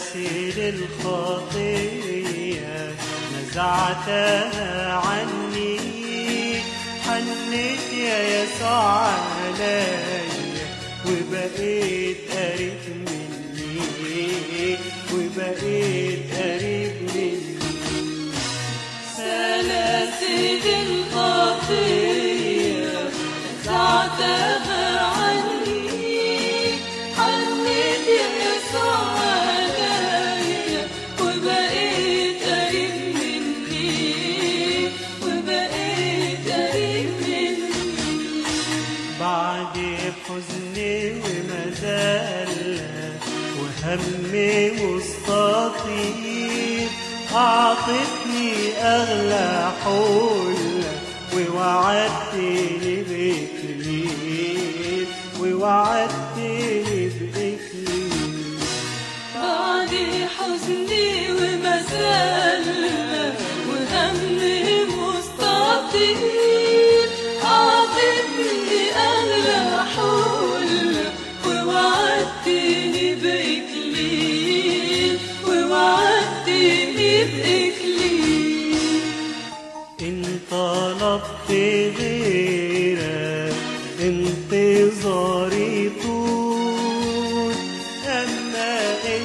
سلاسل الخطية نزعتها عني حنيت يا يسوع عليا وبقيت قريب مني وبقيت قريب مني سلاسل الخطية نزعتها عني حنيت يا يسوع عليا وبقيت قريب مني وبقيت قريب مني بعد حزني ومذلة وهمي مستطيل أعطتني أغلى حلة ووعدتني بإكليل ووعدتني بإكليل بعد حزني ومسلة وهمي مستطيل أعطتني أغلى حلة ووعدتني بإكليل ووعدتني بإكليل إن طلبت غيرك انتظاري طول أما إن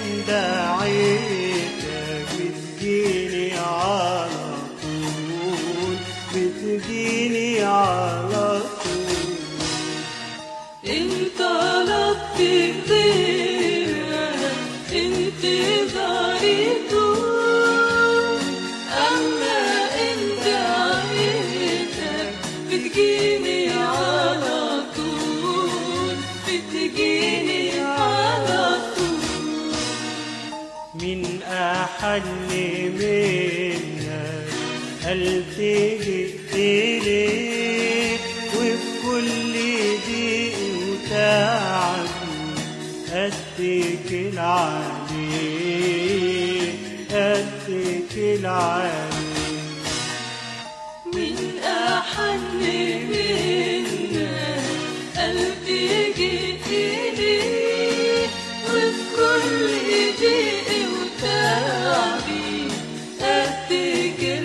دعيتك بتجيني على طول بتجيني على طول إن طلبت غيرك انتظاري طول أما إن دعيتك بتجيني على طول بتجيني على طول من أحن منك ألتجئ إليك وفي كل ضيق وتعب أتكل عليك أتكل عليك من أحن منك ألتجئ إليه وفي كل ضيق وتعبي أتكل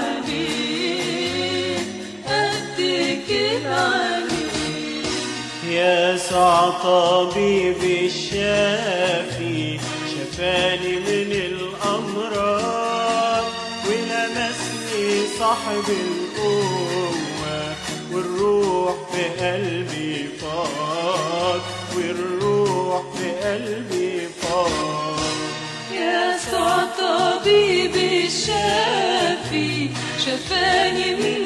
عليه أتكل عليه يسوع طبيب الشافي شفاني من الأمراض ولمسني صاحب القوة والروح في قلبي فاض والروح في قلبي فاض يسوع طبيب الشافي شفاني من